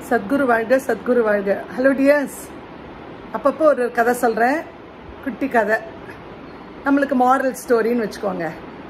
சத்குரு வாழ்க சத்குரு வாழ்க hello tears அப்பப்போ ஒரு கதை சொல்கிறேன் குட்டி கதை நம்மளுக்கு மாரல் ஸ்டோரின்னு வச்சுக்கோங்க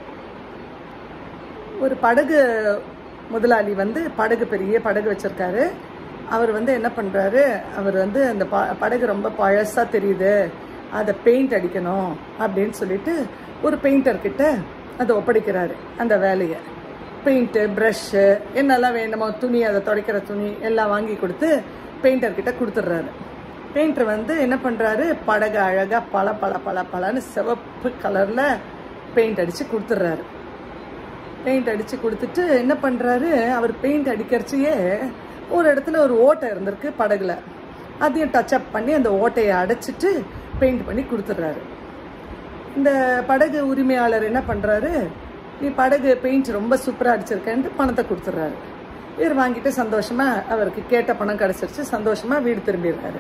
ஒரு படகு முதலாளி வந்து படகு பெரிய படகு வச்சிருக்காரு அவர் வந்து என்ன பண்ணுறாரு அவர் வந்து அந்த ப படகு ரொம்ப பழசாக தெரியுது அதை பெயிண்ட் அடிக்கணும் அப்படின்னு சொல்லிட்டு ஒரு பெயிண்டர்கிட்ட அதை ஒப்படைக்கிறாரு அந்த வேலையை பெயிண்ட்டு ப்ரஷ்ஷு என்னெல்லாம் வேணுமோ துணி அதை துடைக்கிற துணி எல்லாம் வாங்கி கொடுத்து பெயிண்டர்கிட்ட கொடுத்துட்றாரு பெயிண்டர் வந்து என்ன பண்ணுறாரு படகு அழகாக பல பல பல பலன்னு சிவப்பு கலரில் பெயிண்ட் அடித்து கொடுத்துட்றாரு பெயிண்ட் அடித்து கொடுத்துட்டு என்ன பண்ணுறாரு அவர் பெயிண்ட் அடிக்கிறச்சையே ஒரு இடத்துல ஒரு ஓட்டை இருந்திருக்கு படகுல அதையும் டச்சப் பண்ணி அந்த ஓட்டையை அடைச்சிட்டு பெயிண்ட் பண்ணி கொடுத்துட்றாரு இந்த படகு உரிமையாளர் என்ன பண்ணுறாரு நீ படகு பெயிண்ட் ரொம்ப சூப்பராக அடிச்சிருக்கேன்ட்டு பணத்தை கொடுத்துட்றாரு இவர் வாங்கிட்டு சந்தோஷமாக அவருக்கு கேட்ட பணம் கிடச்சிருச்சு சந்தோஷமாக வீடு திரும்பிடுறாரு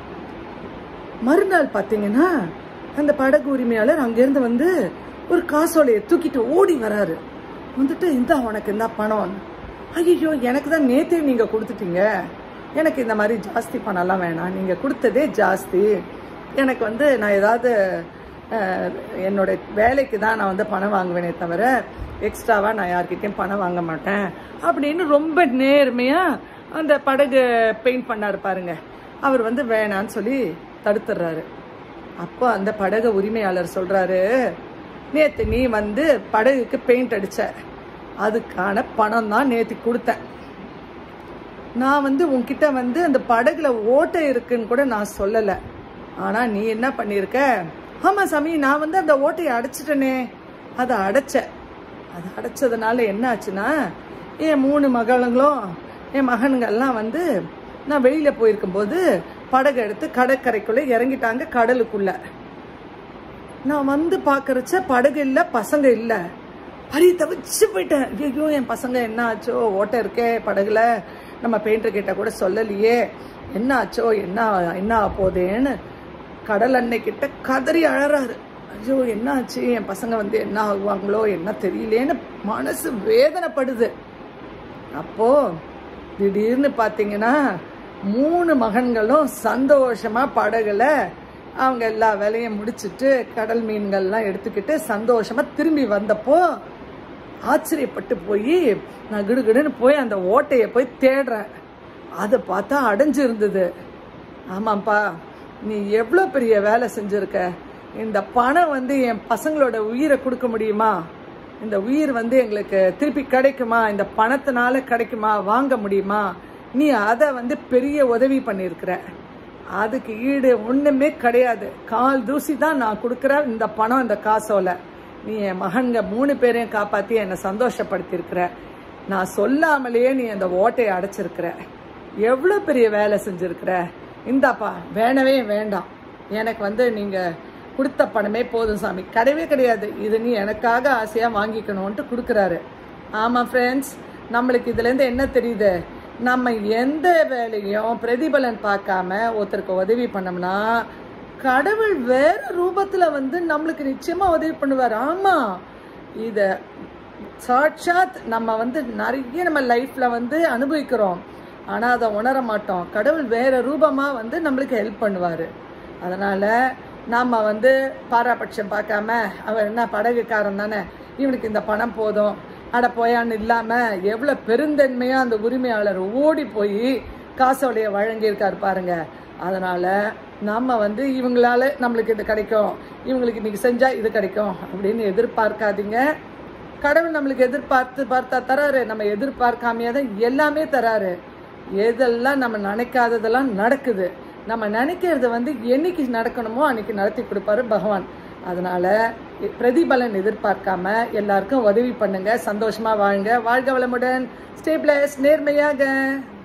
மறுநாள் பார்த்தீங்கன்னா அந்த படகு உரிமையாளர் அங்கேருந்து வந்து ஒரு காசோலையை தூக்கிட்டு ஓடி வராரு வந்துட்டு இந்தா உனக்கு இந்த பணம் ஐயோ எனக்கு தான் நேத்தே நீங்கள் கொடுத்துட்டீங்க எனக்கு இந்த மாதிரி ஜாஸ்தி பணம்லாம் வேணாம் நீங்கள் கொடுத்ததே ஜாஸ்தி எனக்கு வந்து நான் ஏதாவது அஹ், என்னோட வேலைக்கு தான் நான் வந்து பணம் வாங்குவேனே தவிர எக்ஸ்ட்ராவாக நான் யார்கிட்டயும் பணம் வாங்க மாட்டேன் அப்படின்னு ரொம்ப நேர்மையாக அந்த படகு பெயிண்ட் பண்ணாரு பாருங்க அவர் வந்து வேணான்னு சொல்லி தடுத்துடுறாரு அப்போ அந்த படகு உரிமையாளர் சொல்றாரு நேத்து நீ வந்து படகுக்கு பெயிண்ட் அடிச்ச அதுக்கான பணம் தான் நேத்து கொடுத்தேன் நான் வந்து உன்கிட்ட வந்து அந்த படகுல ஓட்டை இருக்குன்னு கூட நான் சொல்லலை ஆனா நீ என்ன பண்ணியிருக்க ஆமா சாமி நான் வந்து அந்த ஓட்டையை அடைச்சிட்டனே அதை அடைச்ச அதை அடைச்சதுனால என்ன ஆச்சுன்னா என் மூணு மகளுங்களும் என் மகனுங்கெல்லாம் வந்து நான் வெளியில போயிருக்கும்போது படகு எடுத்து கடற்கரைக்குள்ள இறங்கிட்டாங்க கடலுக்குள்ள நான் வந்து பார்க்கறச்ச படகு இல்ல பசங்க இல்ல பறி தவிச்சு போயிட்டேன் ஐயோ என் பசங்க என்ன ஆச்சோ ஓட்டை இருக்கே படகுல நம்ம பெயிண்டர் கிட்ட கூட சொல்லலையே என்ன ஆச்சோ என்ன என்ன ஆக போதேன்னு கடல் அன்னைக்கிட்ட கதறி அழறாரு ஐயோ என்ன ஆச்சு என் பசங்க வந்து என்ன ஆகுவாங்களோ என்ன தெரியலேன்னு மனசு வேதனைப்படுது அப்போ திடீர்னு பார்த்தீங்கன்னா மூணு மகன்களும் சந்தோஷமா படகுல அவங்க எல்லா வேலையும் முடிச்சிட்டு கடல் மீன்கள்லாம் எடுத்துக்கிட்டு சந்தோஷமா திரும்பி வந்தப்போ ஆச்சரியப்பட்டு போய் நான் கிடுகிடுன்னு போய் அந்த ஓட்டையை போய் தேடுறேன் அதை பார்த்தா அடைஞ்சு இருந்தது ஆமாம்ப்பா நீ எவ்வளோ பெரிய வேலை செஞ்சிருக்க இந்த பணம் வந்து என் பசங்களோட உயிரை கொடுக்க முடியுமா இந்த உயிர் வந்து எங்களுக்கு திருப்பி கிடைக்குமா இந்த பணத்தினால கிடைக்குமா வாங்க முடியுமா நீ அதை வந்து பெரிய உதவி பண்ணியிருக்கிற அதுக்கு ஈடு ஒண்ணுமே கிடையாது கால் தூசி தான் நான் கொடுக்குற இந்த பணம் இந்த காசோல நீ என் மகன்க மூணு பேரையும் காப்பாத்தி என்னை சந்தோஷப்படுத்தியிருக்கிற நான் சொல்லாமலேயே நீ அந்த ஓட்டையை அடைச்சிருக்கிற எவ்வளோ பெரிய வேலை செஞ்சிருக்கிற இந்தாப்பா வேணவே வேண்டாம் எனக்கு வந்து நீங்க கொடுத்த பணமே போதும் சாமி கிடையவே கிடையாது இது நீ எனக்காக ஆசையா வாங்கிக்கணும்ன்ட்டு கொடுக்குறாரு ஆமா ஃப்ரெண்ட்ஸ் நம்மளுக்கு இதுல இருந்து என்ன தெரியுது நம்ம எந்த வேலையும் பிரதிபலன் பார்க்காம ஒருத்தருக்கு உதவி பண்ணோம்னா கடவுள் வேற ரூபத்துல வந்து நம்மளுக்கு நிச்சயமா உதவி பண்ணுவார் ஆமா இத சாட்சாத் நம்ம வந்து நிறைய நம்ம லைஃப்ல வந்து அனுபவிக்கிறோம் ஆனா அதை உணர மாட்டோம் கடவுள் வேற ரூபமா வந்து நம்மளுக்கு ஹெல்ப் பண்ணுவாரு அதனால நாம வந்து பாராபட்சம் பார்க்காம அவர் என்ன படகுக்காரன் தானே இவனுக்கு இந்த பணம் போதும் அட போயான்னு இல்லாம எவ்வளவு பெருந்தன்மையா அந்த உரிமையாளர் ஓடி போய் காசோடைய வழங்கியிருக்காரு பாருங்க அதனால நம்ம வந்து இவங்களால நம்மளுக்கு இது கிடைக்கும் இவங்களுக்கு இன்னைக்கு செஞ்சா இது கிடைக்கும் அப்படின்னு எதிர்பார்க்காதீங்க கடவுள் நம்மளுக்கு எதிர்பார்த்து பார்த்தா தராரு நம்ம எதிர்பார்க்காமையே தான் எல்லாமே தராரு எதெல்லாம் நம்ம நினைக்காததெல்லாம் நடக்குது நம்ம நினைக்கிறது வந்து என்னைக்கு நடக்கணுமோ அன்னைக்கு நடத்தி கொடுப்பாரு பகவான் அதனால பிரதிபலன் எதிர்பார்க்காம எல்லாருக்கும் உதவி பண்ணுங்க சந்தோஷமா வாழுங்க வாழ்க வளமுடன் ஸ்டேபிளஸ் நேர்மையாக